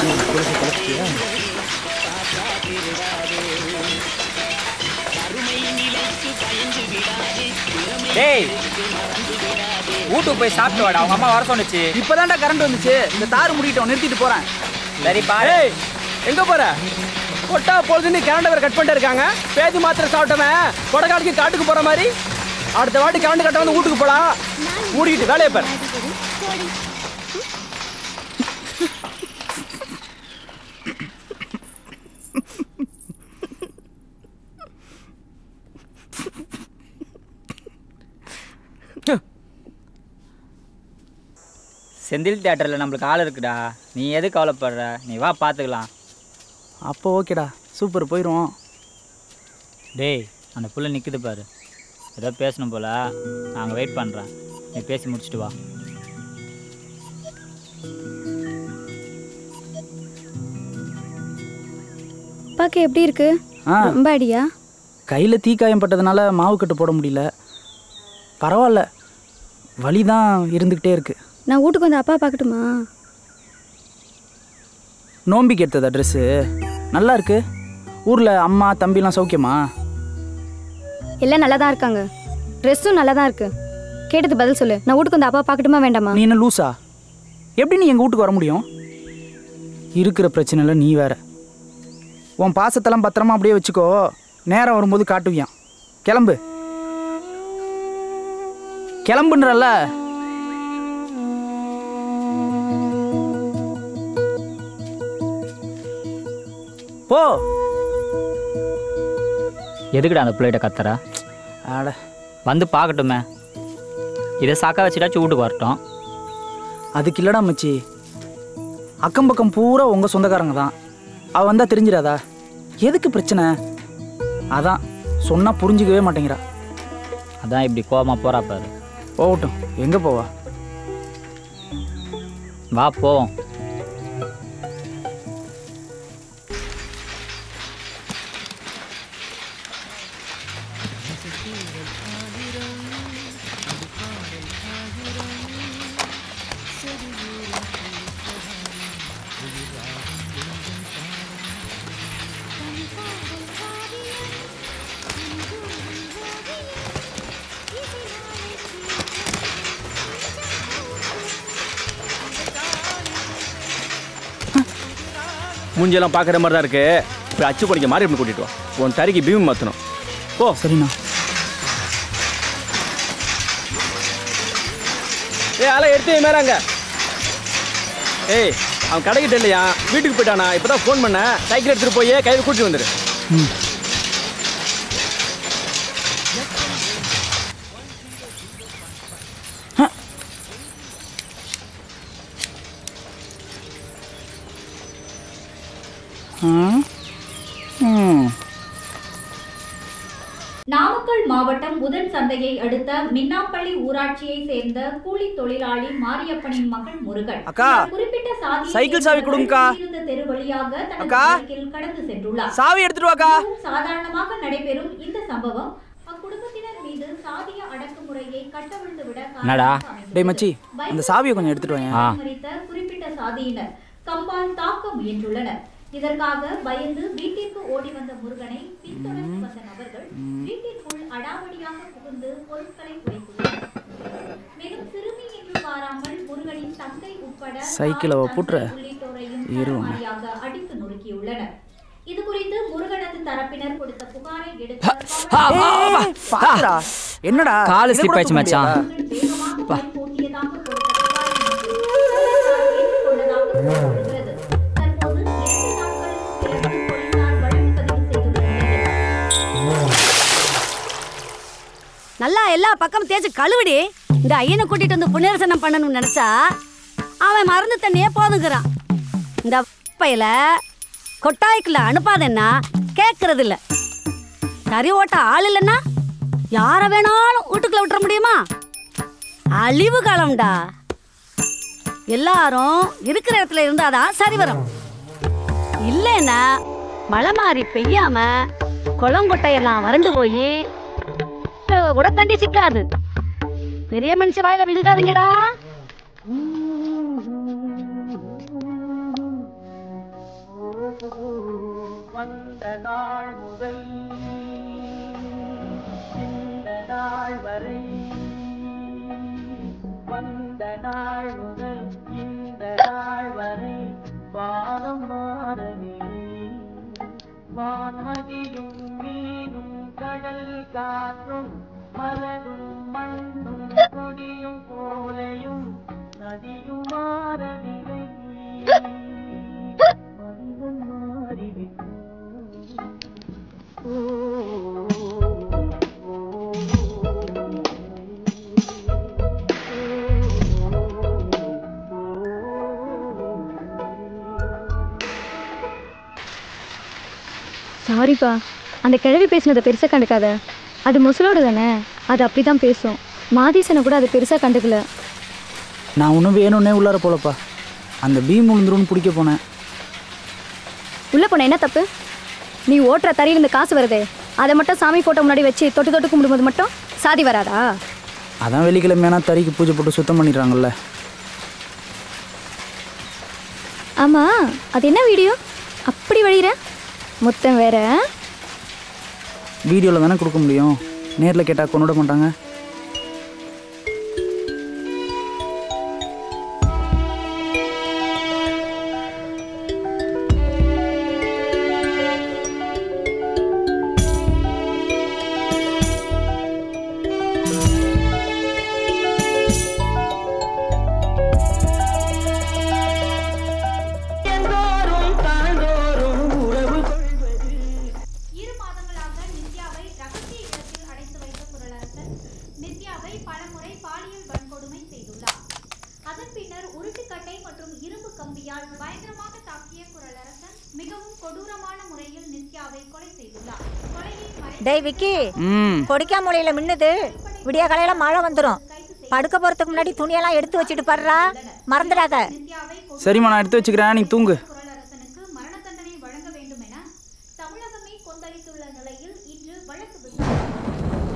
கொலுசு கலப்பியா டேய் வீட்டுக்கு போய் சாப்பிட்டு வாடா அவங்க அம்மா வர சொன்னுச்சு இப்பதான்டா கரண்ட் வந்துச்சு இந்த தார் முடிக்கிட்டோம் நிறுத்திட்டு போறேன் சரி பாரு ஏய் எங்க போற கொட்டா பொழுதுன்னு கரண்ட் வேற கட் பண்ணிட்டு இருக்காங்க பேதி மாத்திரை சாப்பிட்டவன் கொடகாடிக்கு காட்டுக்கு போற மாதிரி அடுத்த வாட்டி கரண்ட் கட்ட வந்து வீட்டுக்கு போலாம் மூடிக்கிட்டு வேலையை பாரு செந்தில் தியேட்டரில் நம்மளுக்கு ஆள் இருக்குடா நீ எது கவலைப்படுற நீ வா பார்த்துக்கலாம் அப்போ ஓகேடா சூப்பர் போயிடும் டேய் அந்த புள்ள நிற்குது பாரு ஏதோ பேசணும் போல நாங்கள் வெயிட் பண்ணுறேன் நீ பேசி முடிச்சிட்டு வா அப்பாக்கு எப்படி இருக்கு ஆ ரொம்ப அடியா கையில் தீக்காயம் பட்டதுனால மாவு கட்டு போட முடியல பரவாயில்ல வலி தான் இருந்துக்கிட்டே இருக்கு நான் வீட்டுக்கு வந்து அப்பா பார்க்கட்டுமா நோம்பிக்கு எடுத்ததா ட்ரெஸ்ஸு நல்லா இருக்கு ஊரில் அம்மா தம்பிலாம் சௌக்கியமா எல்லாம் நல்லா தான் இருக்காங்க ட்ரெஸ்ஸும் நல்லா தான் இருக்கு கேட்டது பதில் சொல்லு நான் வீட்டுக்கு வந்து அப்பா பார்க்கட்டுமா வேண்டாமா நீ என்ன லூசா எப்படி நீ எங்கள் வீட்டுக்கு வர முடியும் இருக்கிற பிரச்சனையில் நீ வேற உன் பாசத்தெல்லாம் பத்திரமா அப்படியே வச்சுக்கோ நேரம் வரும்போது காட்டுவியான் கிளம்பு கிளம்புன்றல்ல போ எதுக்குடா அந்த பிள்ளைகிட்ட கத்துற அட வந்து பார்க்கட்டுமே இதை சாக்கா வச்சுட்டாச்சும் வீட்டுக்கு வரட்டும் அதுக்கு இல்லடா மச்சி அக்கம் பக்கம் பூரா உங்கள் சொந்தக்காரங்க தான் அவ வந்தால் தெரிஞ்சிடாதா எதுக்கு பிரச்சனை அதான் சொன்னால் புரிஞ்சிக்கவே மாட்டேங்கிறா அதான் இப்படி கோவமாக போறா பாரு போகட்டும் எங்கே போவா வா போவோம் மூஞ்செல்லாம் பார்க்குற மாதிரி தான் இருக்கு போய் அச்சு படிக்க மாதிரி இப்படி கூட்டிட்டு வா உன் தறிக்கு பீம் மாற்றணும் போ சரிண்ணா ஏய் அதெல்லாம் எடுத்து மேலாங்க ஏய் அவன் கடைக்கிட்ட இல்லையா வீட்டுக்கு போயிட்டானா இப்போ தான் ஃபோன் பண்ணேன் சைக்கிள் எடுத்துகிட்டு போய் கையில் கூட்டிட்டு வந்துடு ம் ம் ம் நாமக்கல் மாவட்டம் புதன் சந்தையை அடுத்த மின்னாப்பள்ளி ஊராட்சியை சேர்ந்த கூலி தொழிலாளி மாரியப்பனின் மகன் முருகன் அக்கா, இவர் குறிப்பிட்ட சாதியை சைக்கிள் சாவி கொடுங்கக்கா. இருந்த தெரு வழியாக தனது அக்கா. பைக்கில் கடந்து சென்றுள்ளார் சாவி எடுத்துட்டு வாக்கா மிகவும் சாதாரணமாக நடைபெறும் இந்த சம்பவம் அக்குடும்பத்தினர் மீது சாதிய அடக்குமுறையை கட்டவிழ்த்து விட என்னடா? காரணமாக அமைந்துள்ளது. டேய் மச்சி அந்த சாவியை கொஞ்சம் எடுத்துட்டு வாங்க ஆ. மறித்த குறிப்பிட்ட சாதியினர் கம்பால் தாக்க முயன்றுள்ளனர் இதற்காக பயந்து வீட்டிற்கு ஓடி வந்த முருகனை பின்தொடர்ந்து வந்த நபர்கள் வீட்டிற்குள் அடாவடியாக புகுந்து பொருட்களை உடைத்துள்ளனர் மேலும் சிறுமி என்று பாராமல் முருகனின் தந்தை உட்பட சைக்கிளை தாய், புட்ற. தந்தை உள்ளிட்டோரையும் இரு. சரமாரியாக அடித்து நொறுக்கியுள்ளனர் இது குறித்து முருகனது தரப்பினர் கொடுத்த புகாரை எடுத்து ஏய், பாத்துடா. என்னடா காலு இதை slip கூட ஆயிடுச்சு தூக்க மச்சான். முடியாதா? வேகமாக பைக் ஓட்டியதாக கொடுத்த புகாரை மீது போலீசார் ஏற்றுக்கொண்டதாக கூறப்படுகிறது. தற்போது இரண்டு நாட்களுக்கு பிறகு போலீசார் வழக்கு பதிவு செய்துள்ள நிலையில் நல்லா எல்லா பக்கம் தேய்ச்சி கழுவிடி இந்த ஐயனை கூட்டிட்டு வந்து புனரசனம் பண்ணணும்னு நினைச்சா அவன் மருந்து தண்ணியே போதுங்கிறான் இந்த பையில கொட்டாய்க்குள்ள அனுப்பாதேன்னா கேட்கறது இல்ல சரி ஓட்ட ஆள் இல்லைன்னா யார வேணாலும் வீட்டுக்குள்ள விட்டுற முடியுமா அழிவு காலம்டா எல்லாரும் இருக்கிற இடத்துல இருந்தாதான் சரி வரும் இல்லைன்னா மழை மாறி பெய்யாம குளங்கொட்டையெல்லாம் வறண்டு போய் கூட தண்ணி சிக்காது பெரிய மனுஷ வாயில விழுகாதீங்கடா வந்த நாள் முதல் இந்த நாள் வரை வந்த நாள் முதல் இந்த நாள் வரை வானம் மாறவில்லை வான்மதியும் மீனும் கடல் காற்றும் மலரும் மண்ணும் கொடியும் போலையும் நதியும் மாறவில்லை மனிதன் மாறிவிட்டோம் சாரிப்பா அந்த கிழவி பேசினதை பெருசாக கண்டுக்காத அது முசலோட தானே அது அப்படி தான் பேசும் மாதீசனை கூட அது பெருசாக கண்டுக்கல நான் ஒன்றும் வேணும்னே உள்ளார போலப்பா அந்த பீம் விழுந்துரும்னு பிடிக்க போனேன் உள்ளே போன என்ன தப்பு நீ ஓட்டுற தறியில் இந்த காசு வருதே அதை மட்டும் சாமி ஃபோட்டோ முன்னாடி வச்சு தொட்டு தொட்டு கும்பிடும்போது மட்டும் சாதி வராதா அதான் வெள்ளிக்கிழமையானா தறிக்கு பூஜை போட்டு சுத்தம் பண்ணிடுறாங்கல்ல ஆமாம் அது என்ன வீடியோ அப்படி வழிகிற மொத்தம் வேற வீடியோவில் தானே கொடுக்க முடியும் நேரில் கேட்டால் கொண்டுட மாட்டாங்க எல்லோரும் தாழ்ந்தோறும் உறவு கொள்வது இரு மாதங்களாக நித்யாவை ரகசிய இடத்தில் அடைத்து வைத்த குரலரசன் நித்யாவை பலமுறை பாலியல் வன்கொடுமை செய்துள்ளார் அதன் பின்னர் உருட்டுக்கட்டை மற்றும் இரும்பு கம்பியால் பயங்கரமாக தாக்கிய குரலரசன் மிகவும் கொடூரமான முறையில் நித்யாவை கொலை செய்துள்ளார் கொலையை மறை டேய் விக்கி ம் கொடிக்காமலையில மின்னுது விடிய காலையில மழை வந்துடும் படுக்க போறதுக்கு முன்னாடி துணியெல்லாம் எடுத்து வச்சுட்டு படுறா மறந்துடாத நித்யாவை கொடூர சரிம்மா நான் எடுத்து வச்சுக்கிறேன் நீ தூங்கு குரலரசனுக்கு மரண தண்டனை வழங்க வேண்டும் என தமிழகமே கொந்தளித்துள்ள நிலையில் இன்று வழக்கு விசாரணை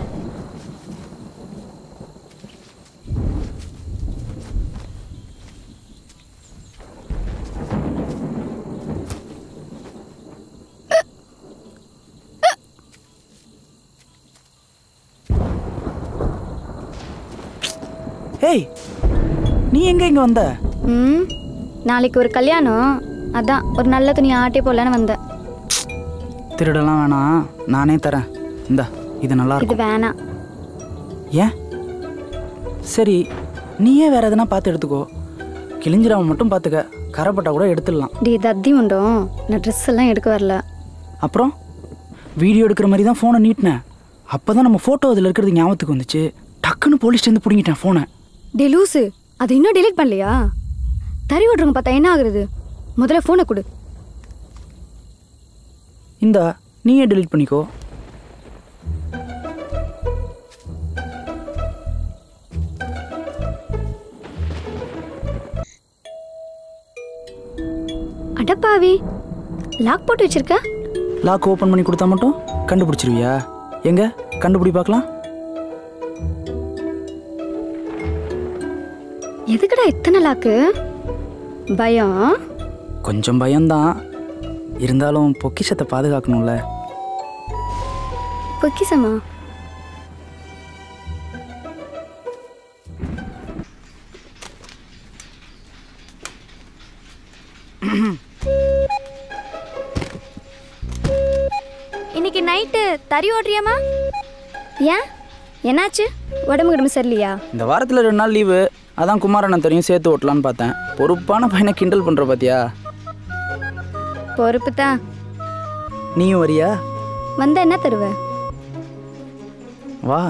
ஏய் நீ எங்கே இங்கே வந்த ம் நாளைக்கு ஒரு கல்யாணம் அதான் ஒரு நல்ல துணி ஆட்டே போடலான்னு வந்தேன் திருடெல்லாம் வேணாம் நானே தரேன் இந்தா இது நல்லா இது இருக்கும் வேணாம் ஏன் சரி நீயே வேற எதனா பார்த்து எடுத்துக்கோ கிழிஞ்சிராம மட்டும் பார்த்துக்க கரைப்பட்டா கூட எடுத்துடலாம் டி தத்தி உண்டும் நான் ட்ரெஸ் எல்லாம் எடுக்க வரல அப்புறம் வீடியோ எடுக்கிற மாதிரி தான் ஃபோனை நீட்டினேன் அப்போ தான் நம்ம ஃபோட்டோ அதில் இருக்கிறது ஞாபகத்துக்கு வந்துச்சு டக்குன்னு போலீஸ்லேருந்து பிடிங்கிட்டேன் ஃபோனை டே லூசு அது இன்னும் delete பண்ணலையா தறி ஓட்டுறவங்க பார்த்தா என்ன ஆகுறது முதல்ல ஃபோனை கொடு இந்தா நீயே delete பண்ணிக்கோ அடப்பாவி லாக் போட்டு வச்சிருக்க லாக் ஓப்பன் பண்ணி கொடுத்தா மட்டும் கண்டுபிடிச்சிருவியா எங்க கண்டுபிடி பார்க்கலாம் எதுக்குடா இத்தனை லாக்கு பயம் கொஞ்சம் பயம்தான் இருந்தாலும் பொக்கிஷத்தை பாதுகாக்கணும்ல பொக்கிசமா இன்னைக்கு நைட்டு தறி ஓட்டுறியாமா ஏன் என்னாச்சு உடம்பு கிடம்பு சரியில்லையா இந்த வாரத்தில் ரெண்டு நாள் லீவு அதான் குமாரண்ணன் தெரியும் சேர்த்து ஓட்டலான்னு பார்த்தேன் பொறுப்பான பையனை கிண்டல் பண்ணுற பாத்தியா பொறுப்பு தான் நீயும் வரியா வந்தா என்ன தருவ வா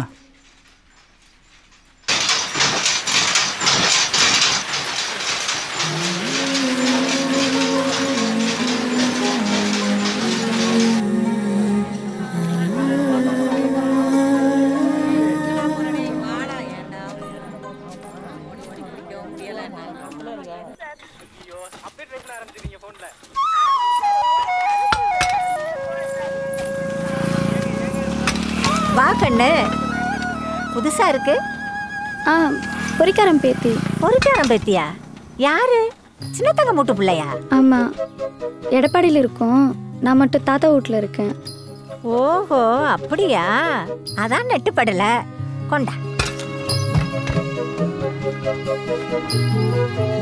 வா கண்ணு புதுசா இருக்கு ஆ பொறிக்காரன் பேத்தி பொறிக்காரம் பேத்தியா யாரு சின்னத்தங்க மூட்டு பிள்ளையா ஆமாம் எடப்பாடியில் இருக்கோம் நான் மட்டும் தாத்தா வீட்டில் இருக்கேன் ஓஹோ அப்படியா அதான் நெட்டுப்படல கொண்டா